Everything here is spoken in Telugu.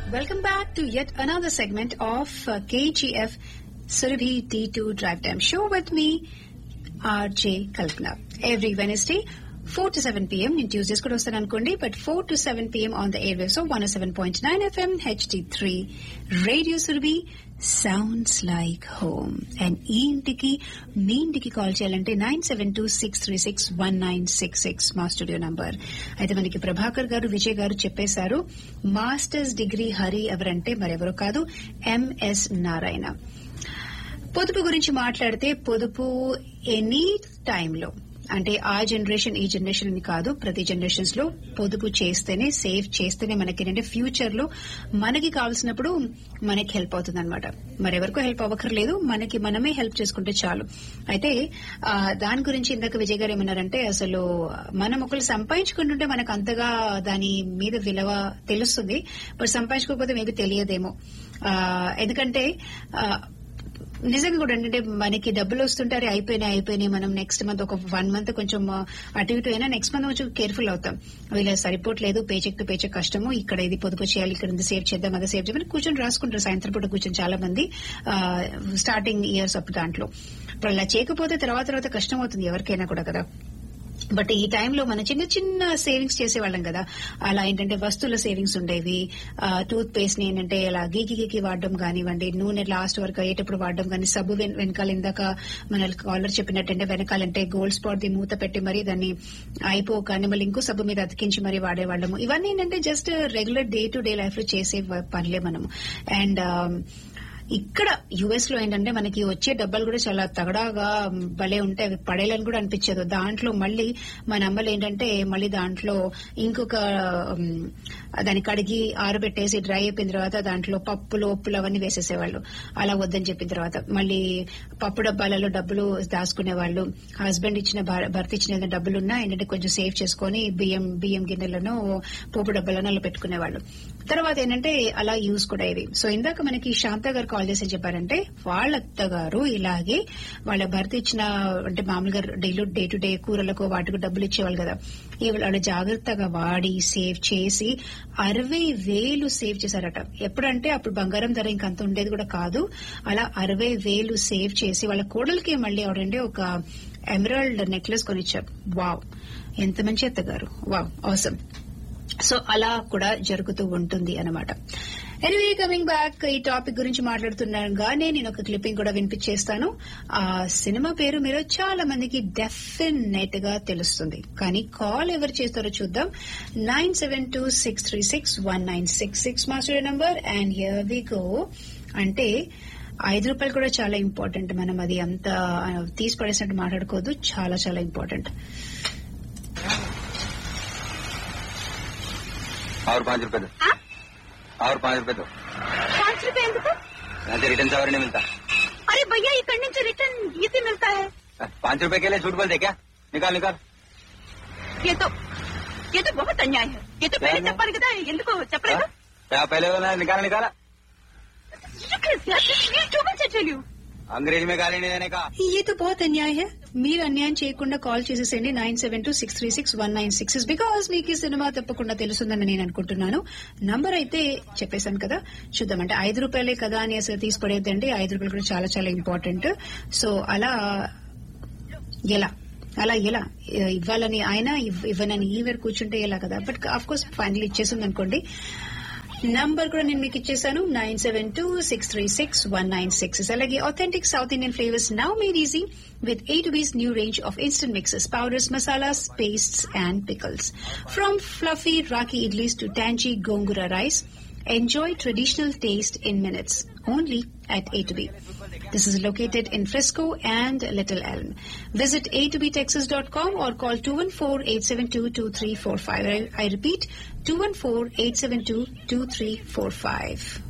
Welcome back to yet another segment of uh, KGF Surabhi T2 Drive Time Show with me, RJ Kalpana. Every Wednesday, 4 to 7 p.m. in Tuesdays కూడా వస్తాను అనుకోండి but 4 to 7 p.m. on the airwaves of 107.9 FM HD3 Radio Surabhi sounds like home. And ఈ ఇంటికి మీ ఇంటికి కాల్ చేయాలంటే nine seven two six three six one nine six six మా స్టూడియో నంబర్ అయితే మనకి ప్రభాకర్ గారు విజయ్ గారు చెప్పేశారు మాస్టర్స్ డిగ్రీ హరి ఎవరంటే మరెవరో కాదు ఎంఎస్ నారాయణ పొదుపు గురించి మాట్లాడితే పొదుపు ఎనీ టైంలో అంటే ఆ జనరేషన్ ఈ జనరేషన్ అని కాదు ప్రతి జనరేషన్స్ లో పొదుపు చేస్తేనే సేవ్ చేస్తేనే మనకి ఏంటంటే ఫ్యూచర్ లో మనకి కావాల్సినప్పుడు మనకి హెల్ప్ అవుతుంది అనమాట మరెవరికో హెల్ప్ అవ్వకర్లేదు మనకి మనమే హెల్ప్ చేసుకుంటే చాలు అయితే ఆ, దాని గురించి ఇందాక విజయ్ గారు ఏమన్నారంటే అసలు మనం ఒకరు సంపాదించుకుంటుంటే మనకు అంతగా దాని మీద విలువ తెలుస్తుంది బట్ సంపాదించుకోకపోతే మీకు తెలియదేమో ఆ, ఎందుకంటే ఆ, నిజంగా కూడా ఏంటంటే మనకి డబ్బులు వస్తుంటారు అయిపోయినాయి అయిపోయినాయి మనం నెక్స్ట్ మంత్ ఒక వన్ మంత్ కొంచెం ఆ, అటు ఇటు అయినా నెక్స్ట్ మంత్ కొంచెం కేర్ఫుల్ అవుతాం వీళ్ళ సరిపోవట్లేదు పేచెక్ టు పేచెక్ కష్టము ఇక్కడ ఇది పొదుపు చేయాలి ఇక్కడ ఇది సేవ్ చేద్దాం అది సేవ్ చేద్దాం కూర్చొని రాసుకుంటారు సాయంత్రం పూట కూర్చొని చాలా మంది స్టార్టింగ్ ఇయర్స్ అప్పుడు దాంట్లో ఇప్పుడు అలా చేయకపోతే తర్వాత తర్వాత కష్టం అవుతుంది ఎవరికైనా కూడా కదా బట్ ఈ టైంలో మన చిన్న చిన్న సేవింగ్స్ చేసేవాళ్ళం కదా అలా ఏంటంటే వస్తువుల సేవింగ్స్ ఉండేవి టూత్ పేస్ట్ ని ఏంటంటే ఇలా గీకి గీకి వాడడం కానివ్వండి నూనె లాస్ట్ వరకు అయ్యేటప్పుడు వాడడం కానీ సబ్బు వెన్- వెనకాల ఇందాక మన కాలర్ చెప్పినట్టంటే వెనకాలంటే గోల్డ్ స్పాట్ ది మూత పెట్టి మరి దాన్ని అయిపో కానీ మళ్ళీ ఇంకో సబ్బు మీద అతికించి మరి వాడేవాళ్ళము ఇవన్నీ ఏంటంటే just regular day to day life లో చేసే వ- పనులే మనము అండ్ ఇక్కడ యుఎస్ లో ఏంటంటే మనకి వచ్చే డబ్బాలు కూడా చాలా తగడాగా భలే ఉంటాయి అవి పడేయాలని కూడా అనిపించదు దాంట్లో మళ్ళీ మన అమ్మలు ఏంటంటే మళ్ళీ దాంట్లో ఇంకొక ఉమ్, దాన్ని కడిగి ఆరబెట్టేసి డ్రై అయిపోయిన తర్వాత దాంట్లో పప్పులు ఉప్పులు అవన్నీ వేసేసేవాళ్ళు అలా వద్దని చెప్పిన తర్వాత మళ్ళీ పప్పు డబ్బాలలో డబ్బులు దాచుకునే వాళ్ళు హస్బెండ్ ఇచ్చిన భర్- భర్త ఇచ్చిన ఏదైనా డబ్బులున్నా ఏంటంటే కొంచెం సేవ్ చేసుకొని బియ్యం బియ్యం గిన్నెలను పోపు డబ్బాలను అలా పెట్టుకునేవాళ్ళు తర్వాత ఏంటంటే అలా యూజ్ కూడా ఇది సో ఇందాక మనకి శాంత గారు కాల్ చేసి చెప్పారంటే వాళ్ళ అత్తగారు ఇలాగే వాళ్ళ భర్త ఇచ్చిన అంటే మామూలుగా డైలీ డే టు డే కూరలకు వాటికి డబ్బులు ఇచ్చేవాళ్ళు కదా ఈ వాళ్ళు జాగ్రత్తగా వాడి సేవ్ చేసి అరవై వేలు సేవ్ చేశారట ఎప్పుడంటే అప్పుడు బంగారం ధర ఇంకంత ఉండేది కూడా కాదు అలా అరవై వేలు సేవ్ చేసి వాళ్ళ కోడలికి మళ్ళీ ఆవిడంటే ఒక ఎమరాల్డ్ నెక్లెస్ కొనిచ్చారు వావ్ ఎంత మంచి అత్తగారు వావ్ అవసరం సో అలా కూడా జరుగుతూ ఉంటుంది అనమాట ఎనివే కమింగ్ బ్యాక్ ఈ టాపిక్ గురించి మాట్లాడుతున్నాగానే నేను ఒక క్లిప్పింగ్ కూడా వినిపించేస్తాను ఆ సినిమా పేరు మీరు చాలా మందికి డెఫినెట్ గా తెలుస్తుంది కానీ కాల్ ఎవరు చేస్తారో చూద్దాం nine seven two six three six one nine six six మా studio number and here we go అంటే ఐదు రూపాయలు కూడా చాలా ఇంపార్టెంట్ మనం అది అంత ఆ, తీసి పడేసినట్టు మాట్లాడుకోవద్దు చాలా చాలా ఇంపార్టెంట్ और पाँच रुपए दो हाँ? और पाँच रुपए दो पाँच रुपए ఎందుకు यहाँ से रिटर्न सवारी नहीं मिलता అరే భయ్యా ఇక్కడి నుంచి రిటర్న్ ఇది మిల్తా है पाँच रुपए के लिए झूठ बोलते क्या निकाल निकाल ये तो ये तो बहुत अन्याय है ये तो पहले क्या? చెప్పాలి కదా ఎందుకు చెప్పలేదు हाँ? क्या पहले वाला निकाला निकाला अंग्रेजी में गाली नहीं देने का ये तो बहुत अन्याय है మీరు అన్యాయం చేయకుండా కాల్ చేసేసేయండి nine seven two six three six one nine six because మీకు ఈ సినిమా తప్పకుండా తెలుస్తుందని నేను అనుకుంటున్నాను నంబర్ అయితే చెప్పేశాను కదా చూద్దామంటే ఐదు రూపాయలే కదా అని అసలు తీసి పడేద్దండి ఐదు రూపాయలు కూడా చాలా చాలా ఇంపార్టెంట్ సో అలా ఎలా అలా ఎలా ఇవ్వాలని ఆయన ఇవ్- ఇవ్వనని ఈ వేరు కూర్చుంటే ఎలా కదా బట్ ఆఫ్ కోర్స్ ఫైనల్ ఇచ్చేసింది అనుకోండి నంబర్ కూడా నేను మీకు ఇచ్చేసాను nine seven two six three six one nine six అలాగే authentic South Indian flavors now made easy with A to B's new range of instant mixes, powders, masalas, pastes, and pickles. From fluffy Raki idlis to tangy gongura rice, enjoy traditional taste in minutes. Only at A to B. This is located in Frisco and Little Elm. Visit a2btexas.com or call 214-872-2345. I, I repeat, 214-872-2345.